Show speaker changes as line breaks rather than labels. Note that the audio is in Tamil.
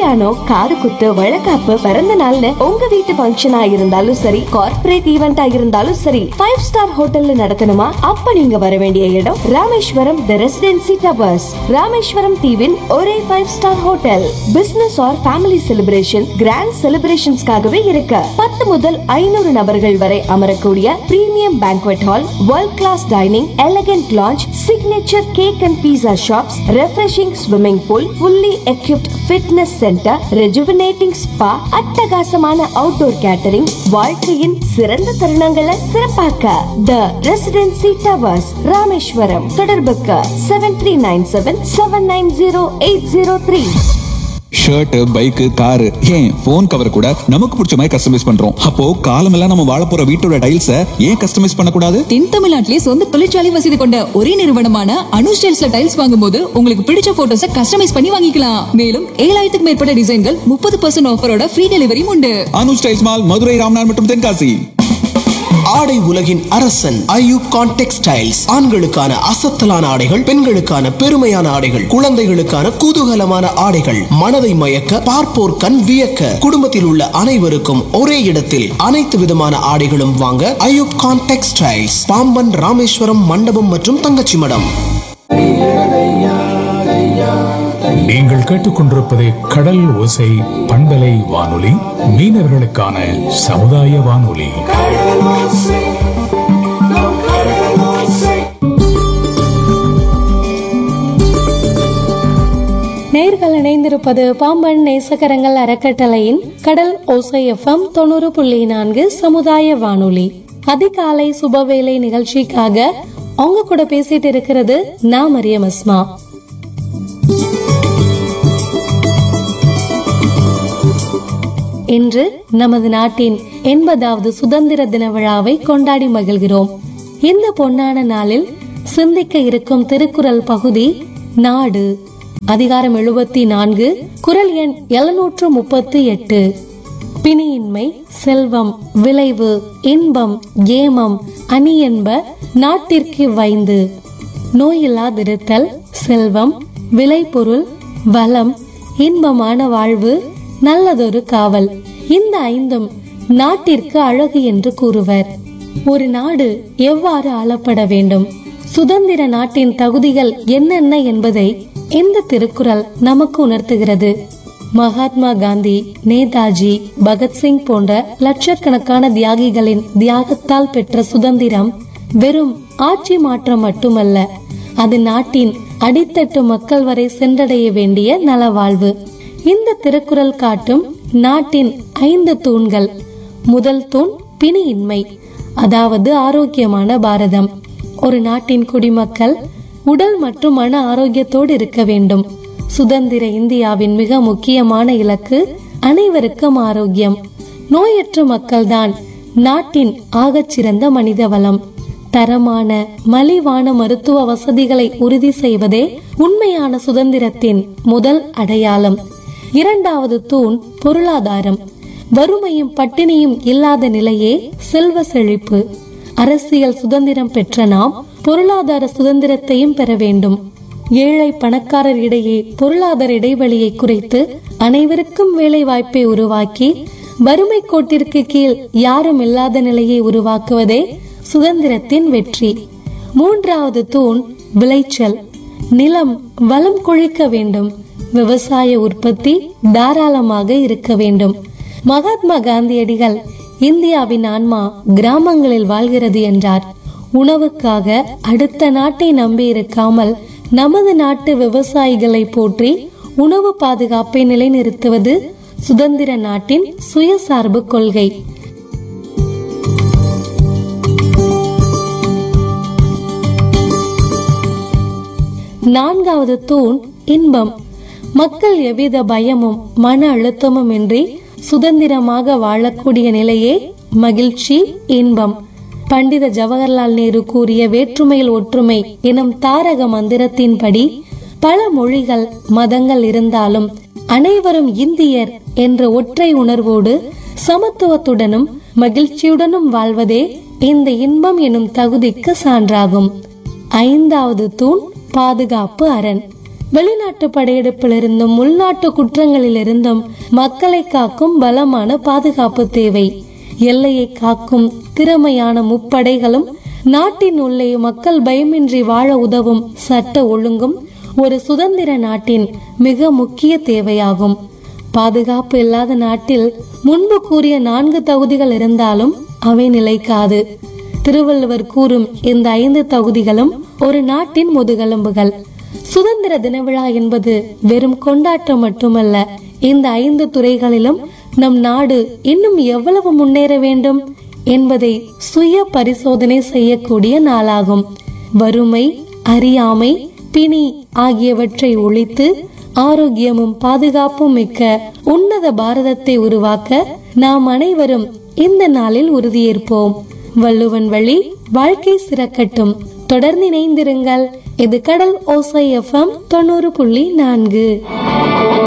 கல்யாணம் காது குத்து வழக்காப்பு பிறந்த நாள்னு உங்க வீட்டு ஃபங்க்ஷனா இருந்தாலும் சரி கார்ப்பரேட் ஈவெண்டா இருந்தாலும் சரி ஃபைவ் ஸ்டார் ஹோட்டல்ல நடத்தணுமா அப்ப நீங்க வர வேண்டிய இடம் Rameswaram the Residency Towers Rameswaram தீவின் ஒரே five star hotel business or family celebration grand செலிப்ரேஷன்ஸ்க்காகவே இருக்கு பத்து முதல் ஐநூறு நபர்கள் வரை அமரக்கூடிய premium banquet hall world class dining elegant lounge signature cake and pizza shops refreshing swimming pool fully equipped fitness centre rejuvenating spa அட்டகாசமான அவுட்டோர் கேட்டரிங் வாழ்க்கையின் சிறந்த தருணங்களை சிறப்பாக்க த ரெசிடென்சி டவர்ஸ் ராமேஸ்வரம் தொடர்புக்கு seven three nine seven seven nine zero eight zero three
shirt bike car ஏன் போன் கவர் கூட நமக்கு பிடிச்ச மாதிரி கஸ்டமைஸ் பண்றோம் அப்போ காலமெல்லாம் நம்ம வாழ போற வீட்டோட டைல்ஸ ஏன் கஸ்டமைஸ் பண்ணக்கூடாது
தென் தமிழ்நாட்டிலே சொந்த தொழிற்சாலை வசதி கொண்ட ஒரே நிறுவனமான அனு ஸ்டைல்ஸ்ல டைல்ஸ் வாங்கும்போது உங்களுக்கு பிடிச்ச போட்டோஸ கஸ்டமைஸ் பண்ணி வாங்கிக்கலாம் மேலும் ஏழாயிரத்துக்கு மேற்பட்ட டிசைன்கள் முப்பது பர்சன்ட் ஆஃபரோட ஃப்ரீ டெலிவரியும் உண்டு
அனு ஸ்டைல்ஸ் மால் மதுரை ராம்நாத் மற்றும் தென்காசி
ஆடை உலகின் அரசன் ஐயூப் கான் டெக்ஸ்டைல்ஸ் ஆண்களுக்கான அசத்தலான ஆடைகள் பெண்களுக்கான பெருமையான ஆடைகள் குழந்தைகளுக்கான குதூகலமான ஆடைகள் மனதை மயக்க பார்ப்போர் கண் வியக்க குடும்பத்தில் உள்ள அனைவருக்கும் ஒரே இடத்தில் அனைத்து விதமான ஆடைகளும் வாங்க ஐயூப் கான் டெக்ஸ்டைல்ஸ் பாம்பன் ராமேஸ்வரம் மண்டபம் மற்றும் தங்கச்சி மடம்
நீங்கள் கேட்டுக்கொண்டிருப்பது கடல் ஓசை பண்பலை வானொலி மீனவர்களுக்கான சமுதாய வானொலி
நேர்கள் இணைந்திருப்பது பாம்பன் நேசகரங்கள் அறக்கட்டளையின் கடல் ஓசை எஃப்எம் தொண்ணூறு புள்ளி நான்கு சமுதாய வானொலி அதிகாலை சுபவேளை நிகழ்ச்சிக்காக அவங்க கூட பேசிட்டு இருக்கிறது நான் மரியம் அஸ்மா இன்று நமது நாட்டின் எண்பதாவது சுதந்திர தின விழாவை கொண்டாடி மகிழ்கிறோம் இந்த பொன்னான நாளில் சிந்திக்க இருக்கும் திருக்குறள் பகுதி நாடு அதிகாரம் எழுபத்தி நான்கு குரல் எண் எழுநூற்று முப்பத்தி எட்டு பிணியின்மை செல்வம் விளைவு இன்பம் ஏமம் அணி என்ப நாட்டிற்கு வைந்து நோயில்லாதிருத்தல் செல்வம் விளைபொருள் வளம் இன்பமான வாழ்வு நல்லதொரு காவல் இந்த ஐந்தும் நாட்டிற்கு அழகு என்று கூறுவர் ஒரு நாடு எவ்வாறு ஆளப்பட வேண்டும் சுதந்திர நாட்டின் தகுதிகள் என்னென்ன என்பதை இந்த திருக்குறள் நமக்கு உணர்த்துகிறது மகாத்மா காந்தி நேதாஜி பகத்சிங் போன்ற லட்சக்கணக்கான தியாகிகளின் தியாகத்தால் பெற்ற சுதந்திரம் வெறும் ஆட்சி மாற்றம் மட்டுமல்ல அது நாட்டின் அடித்தட்டு மக்கள் வரை சென்றடைய வேண்டிய நலவாழ்வு இந்த திருக்குறள் காட்டும் நாட்டின் ஐந்து தூண்கள் முதல் தூண் பிணியின்மை அதாவது ஆரோக்கியமான பாரதம் ஒரு நாட்டின் குடிமக்கள் உடல் மற்றும் மன ஆரோக்கியத்தோடு இருக்க வேண்டும் சுதந்திர இந்தியாவின் மிக முக்கியமான இலக்கு அனைவருக்கும் ஆரோக்கியம் நோயற்ற மக்கள்தான் நாட்டின் ஆகச்சிறந்த மனித வளம் தரமான மலிவான மருத்துவ வசதிகளை உறுதி செய்வதே உண்மையான சுதந்திரத்தின் முதல் அடையாளம் இரண்டாவது தூண் பொருளாதாரம் வறுமையும் பட்டினியும் இல்லாத நிலையே செல்வ செழிப்பு அரசியல் சுதந்திரம் பெற்ற நாம் பொருளாதார சுதந்திரத்தையும் பெற வேண்டும் ஏழை பணக்காரர் இடையே பொருளாதார இடைவெளியை குறைத்து அனைவருக்கும் வேலை வாய்ப்பை உருவாக்கி வறுமை கோட்டிற்கு கீழ் யாரும் இல்லாத நிலையை உருவாக்குவதே சுதந்திரத்தின் வெற்றி மூன்றாவது தூண் விளைச்சல் நிலம் வளம் கொழிக்க வேண்டும் விவசாய உற்பத்தி தாராளமாக இருக்க வேண்டும் மகாத்மா காந்தியடிகள் இந்தியாவின் ஆன்மா கிராமங்களில் வாழ்கிறது என்றார் உணவுக்காக அடுத்த நாட்டை நம்பி இருக்காமல் நமது நாட்டு விவசாயிகளை போற்றி உணவு பாதுகாப்பை நிலைநிறுத்துவது சுதந்திர நாட்டின் சுயசார்பு கொள்கை நான்காவது தூண் இன்பம் மக்கள் எவ்வித பயமும் மன அழுத்தமும் இன்றி சுதந்திரமாக வாழக்கூடிய நிலையே மகிழ்ச்சி இன்பம் பண்டித ஜவஹர்லால் நேரு கூறிய வேற்றுமையில் ஒற்றுமை எனும் தாரக மந்திரத்தின்படி பல மொழிகள் மதங்கள் இருந்தாலும் அனைவரும் இந்தியர் என்ற ஒற்றை உணர்வோடு சமத்துவத்துடனும் மகிழ்ச்சியுடனும் வாழ்வதே இந்த இன்பம் எனும் தகுதிக்கு சான்றாகும் ஐந்தாவது தூண் பாதுகாப்பு அரண் வெளிநாட்டு படையெடுப்பிலிருந்தும் உள்நாட்டு குற்றங்களிலிருந்தும் மக்களை காக்கும் பலமான பாதுகாப்பு தேவை எல்லையை காக்கும் திறமையான முப்படைகளும் நாட்டின் உள்ளே மக்கள் பயமின்றி வாழ உதவும் சட்ட ஒழுங்கும் ஒரு சுதந்திர நாட்டின் மிக முக்கிய தேவையாகும் பாதுகாப்பு இல்லாத நாட்டில் முன்பு கூறிய நான்கு தகுதிகள் இருந்தாலும் அவை நிலைக்காது திருவள்ளுவர் கூறும் இந்த ஐந்து தகுதிகளும் ஒரு நாட்டின் முதுகெலும்புகள் சுதந்திர தின விழா என்பது வெறும் கொண்டாட்டம் மட்டுமல்ல இந்த ஐந்து துறைகளிலும் நம் நாடு இன்னும் எவ்வளவு முன்னேற வேண்டும் என்பதை சுய பரிசோதனை செய்யக்கூடிய நாளாகும் வறுமை அறியாமை பிணி ஆகியவற்றை ஒழித்து ஆரோக்கியமும் பாதுகாப்பும் மிக்க உன்னத பாரதத்தை உருவாக்க நாம் அனைவரும் இந்த நாளில் உறுதியேற்போம் வள்ளுவன் வழி வாழ்க்கை சிறக்கட்டும் தொடர்ந்து இணைந்திருங்கள் இது கடல் ஓசை எஃப்எம் தொண்ணூறு புள்ளி நான்கு